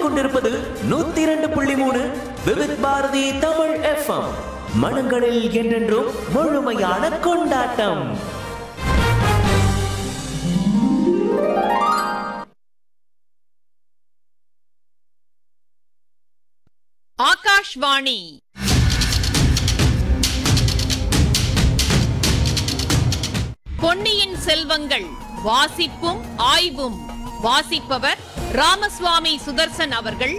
கொண்டிருப்பது நூத்தி இரண்டு புள்ளி மூணு விவித் பாரதி தமிழ் எஃப்எம் மனங்களில் என்றென்றும் முழுமையான கொண்டாட்டம் ஆகாஷ்வாணி பொன்னியின் செல்வங்கள் வாசிப்பும் ஆய்வும் வாசிப்பவர் ராமசுவாமி சுதர்சன் அவர்கள்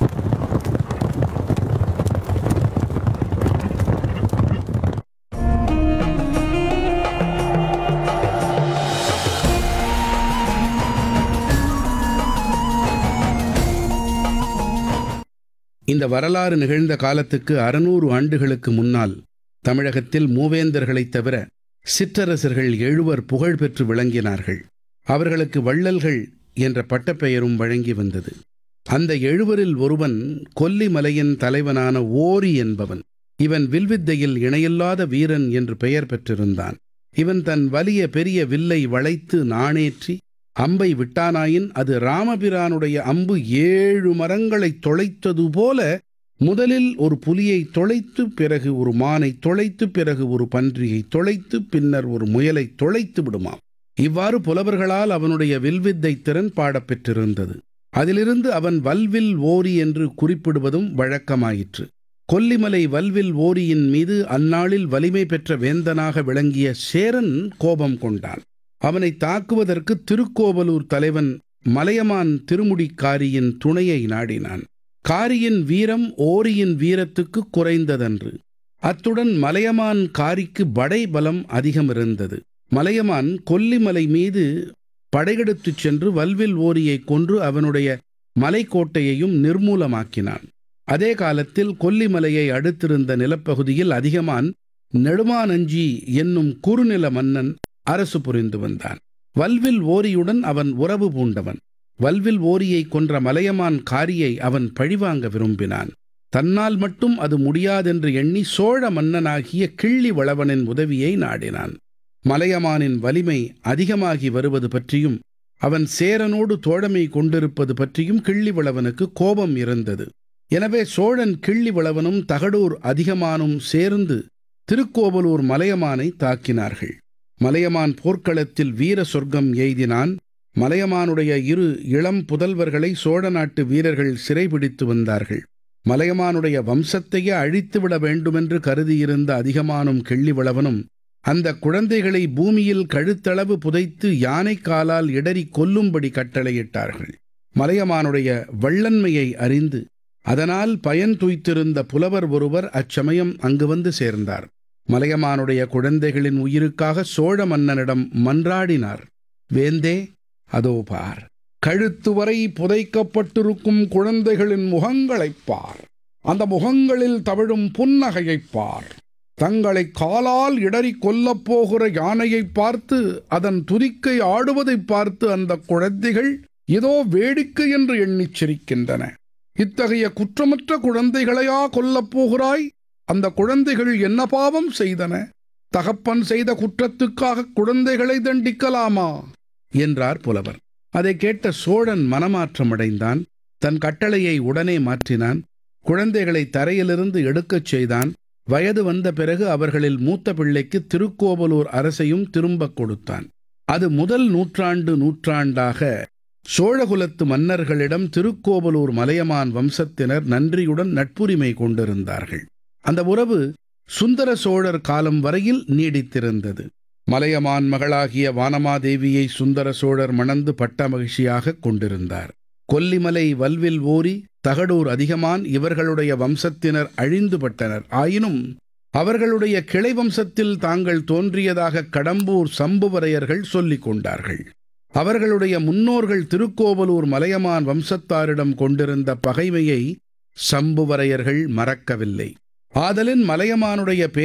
இந்த வரலாறு நிகழ்ந்த காலத்துக்கு அறுநூறு ஆண்டுகளுக்கு முன்னால் தமிழகத்தில் மூவேந்தர்களைத் தவிர சிற்றரசர்கள் எழுவர் புகழ் பெற்று விளங்கினார்கள் அவர்களுக்கு வள்ளல்கள் என்ற பட்டப்பெயரும் வழங்கி வந்தது அந்த எழுவரில் ஒருவன் கொல்லிமலையின் தலைவனான ஓரி என்பவன் இவன் வில்வித்தையில் இணையில்லாத வீரன் என்று பெயர் பெற்றிருந்தான் இவன் தன் வலிய பெரிய வில்லை வளைத்து நாணேற்றி அம்பை விட்டானாயின் அது ராமபிரானுடைய அம்பு ஏழு மரங்களைத் தொலைத்தது போல முதலில் ஒரு புலியை தொலைத்து பிறகு ஒரு மானை தொலைத்து பிறகு ஒரு பன்றியை தொலைத்து பின்னர் ஒரு முயலை தொலைத்து விடுமாம் இவ்வாறு புலவர்களால் அவனுடைய வில்வித்தை திறன் பாடப்பெற்றிருந்தது அதிலிருந்து அவன் வல்வில் ஓரி என்று குறிப்பிடுவதும் வழக்கமாயிற்று கொல்லிமலை வல்வில் ஓரியின் மீது அந்நாளில் வலிமை பெற்ற வேந்தனாக விளங்கிய சேரன் கோபம் கொண்டான் அவனை தாக்குவதற்கு திருக்கோவலூர் தலைவன் மலையமான் திருமுடிக்காரியின் துணையை நாடினான் காரியின் வீரம் ஓரியின் வீரத்துக்கு குறைந்ததன்று அத்துடன் மலையமான் காரிக்கு படை பலம் அதிகம் இருந்தது மலையமான் கொல்லிமலை மீது படையெடுத்துச் சென்று வல்வில் ஓரியை கொன்று அவனுடைய மலைக்கோட்டையையும் நிர்மூலமாக்கினான் அதே காலத்தில் கொல்லிமலையை அடுத்திருந்த நிலப்பகுதியில் அதிகமான் நெடுமானஞ்சி என்னும் குறுநில மன்னன் அரசு புரிந்து வந்தான் வல்வில் ஓரியுடன் அவன் உறவு பூண்டவன் வல்வில் ஓரியை கொன்ற மலையமான் காரியை அவன் பழிவாங்க விரும்பினான் தன்னால் மட்டும் அது முடியாதென்று எண்ணி சோழ மன்னனாகிய கிள்ளி வளவனின் உதவியை நாடினான் மலையமானின் வலிமை அதிகமாகி வருவது பற்றியும் அவன் சேரனோடு தோழமை கொண்டிருப்பது பற்றியும் கிள்ளிவளவனுக்கு கோபம் இருந்தது எனவே சோழன் கிள்ளிவளவனும் தகடூர் அதிகமானும் சேர்ந்து திருக்கோவலூர் மலையமானை தாக்கினார்கள் மலையமான் போர்க்களத்தில் வீர சொர்க்கம் எய்தினான் மலையமானுடைய இரு இளம் புதல்வர்களை சோழ நாட்டு வீரர்கள் சிறைபிடித்து வந்தார்கள் மலையமானுடைய வம்சத்தையே அழித்துவிட வேண்டுமென்று கருதியிருந்த அதிகமானும் கிள்ளிவளவனும் அந்த குழந்தைகளை பூமியில் கழுத்தளவு புதைத்து யானை காலால் இடறி கொல்லும்படி கட்டளையிட்டார்கள் மலையமானுடைய வள்ளன்மையை அறிந்து அதனால் பயன் துய்த்திருந்த புலவர் ஒருவர் அச்சமயம் அங்கு வந்து சேர்ந்தார் மலையமானுடைய குழந்தைகளின் உயிருக்காக சோழ மன்னனிடம் மன்றாடினார் வேந்தே அதோ பார் கழுத்து வரை புதைக்கப்பட்டிருக்கும் குழந்தைகளின் முகங்களைப் பார் அந்த முகங்களில் தவிழும் புன்னகையைப் பார் தங்களை காலால் இடறி கொல்லப் போகிற யானையைப் பார்த்து அதன் துதிக்கை ஆடுவதைப் பார்த்து அந்த குழந்தைகள் ஏதோ வேடிக்கை என்று எண்ணிச் சிரிக்கின்றன இத்தகைய குற்றமற்ற குழந்தைகளையா கொல்லப் போகிறாய் அந்த குழந்தைகள் என்ன பாவம் செய்தன தகப்பன் செய்த குற்றத்துக்காக குழந்தைகளை தண்டிக்கலாமா என்றார் புலவர் அதை கேட்ட சோழன் மனமாற்றமடைந்தான் தன் கட்டளையை உடனே மாற்றினான் குழந்தைகளை தரையிலிருந்து எடுக்கச் செய்தான் வயது வந்த பிறகு அவர்களில் மூத்த பிள்ளைக்கு திருக்கோவலூர் அரசையும் திரும்பக் கொடுத்தான் அது முதல் நூற்றாண்டு நூற்றாண்டாக சோழகுலத்து மன்னர்களிடம் திருக்கோவலூர் மலையமான் வம்சத்தினர் நன்றியுடன் நட்புரிமை கொண்டிருந்தார்கள் அந்த உறவு சுந்தர சோழர் காலம் வரையில் நீடித்திருந்தது மலையமான் மகளாகிய வானமாதேவியை சுந்தர சோழர் மணந்து பட்ட மகிழ்ச்சியாக கொண்டிருந்தார் கொல்லிமலை வல்வில் ஓரி தகடூர் அதிகமான் இவர்களுடைய வம்சத்தினர் அழிந்துபட்டனர் ஆயினும் அவர்களுடைய கிளை வம்சத்தில் தாங்கள் தோன்றியதாக கடம்பூர் சம்புவரையர்கள் சொல்லிக் கொண்டார்கள் அவர்களுடைய முன்னோர்கள் திருக்கோவலூர் மலையமான் வம்சத்தாரிடம் கொண்டிருந்த பகைமையை சம்புவரையர்கள் மறக்கவில்லை ஆதலின் மலையமானுடைய